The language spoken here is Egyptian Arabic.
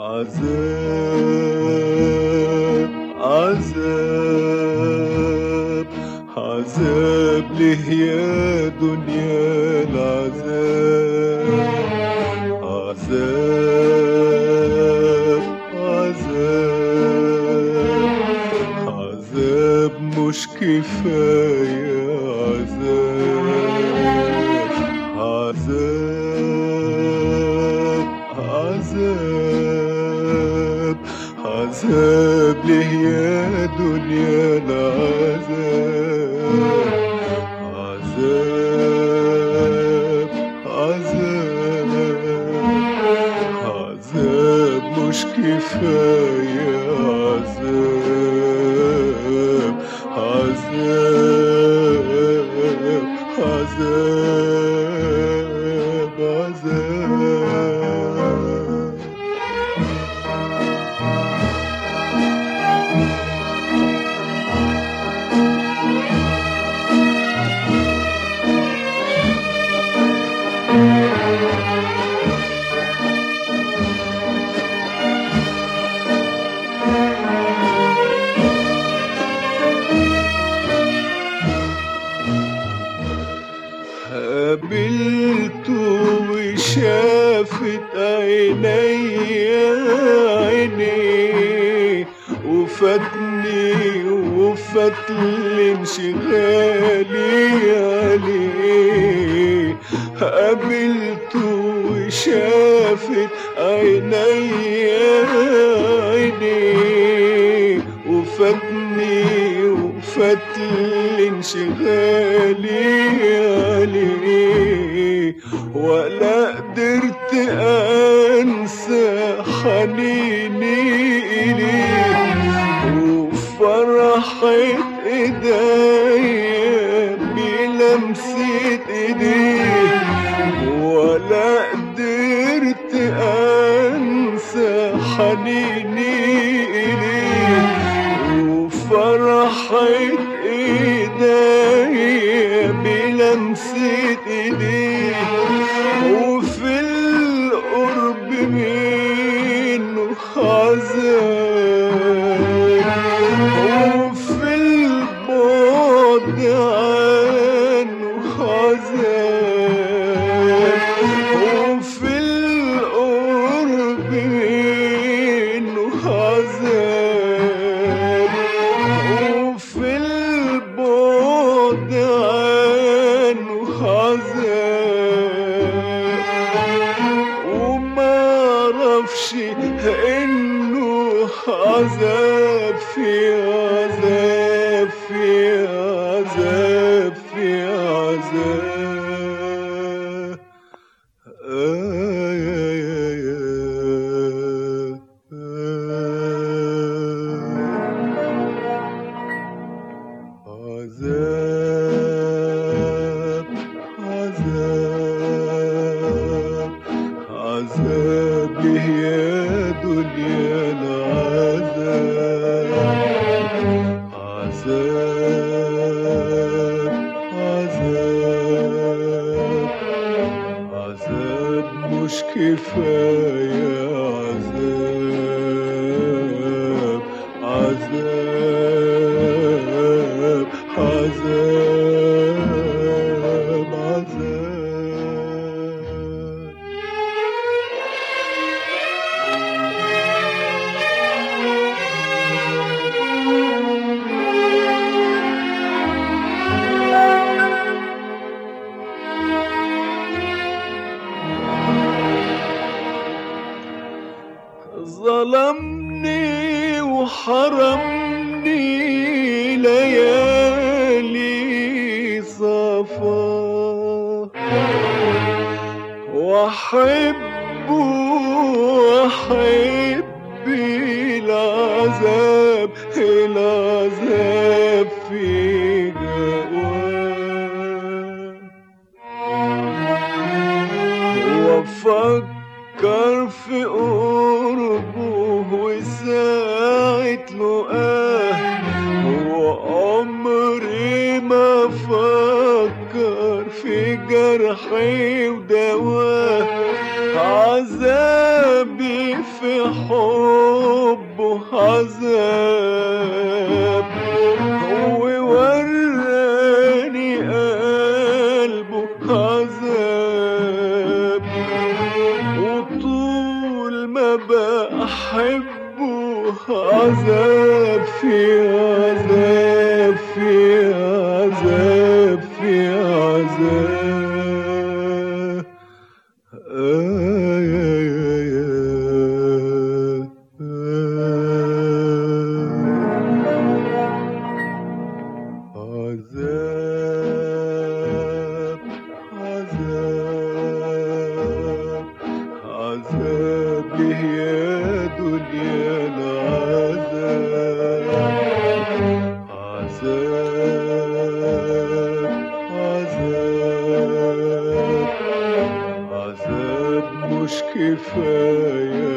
عذاب عذاب عذاب ليه يا دنيا العذاب عذاب عذاب عذاب مش كفاية عذاب عذاب عذاب عذاب ليه يا دنيا العذاب عذاب عذاب عذاب مش كفاية عذاب عذاب عذاب عذاب قابلته وشافت عيني عيني وفاتني وفات انشغالي عليه قابلته وشافت عيني عيني وفاتني وفات انشغالي عليه ولا قدرت انسى حنيني اليه وفرحة ايديا بلمسة ايديه ولا قدرت انسى حنيني اليه وفرحة ايديا بلمسة ايديه وفي القرب منه حزان وفي البعد عنه حزان وفي القرب منه حزان وفي البعد عنه حزان وما عرفش انه عذاب في عذاب في عذاب في عذاب آه يا يا يا آه عذاب عذاب عذاب ليه يا دنيا العذاب عذاب عذاب عذاب مش كفاية عذاب عذاب عذاب عذاب ظلمني وحرمني ليالي صفا واحب واحب العذاب العذاب في جواه وافكر في قربه وساعة لقاه وعمري ما فكر في جرحي ودواه عذابي في حب عذاب ووراني قلبه عذاب وطول ما بحبه عذاب في عذاب في عذاب في عذاب آه يا يا يا آه عذاب عذاب عذاب ليه يا دنيا العذاب عذاب عذاب عذاب مش كفاية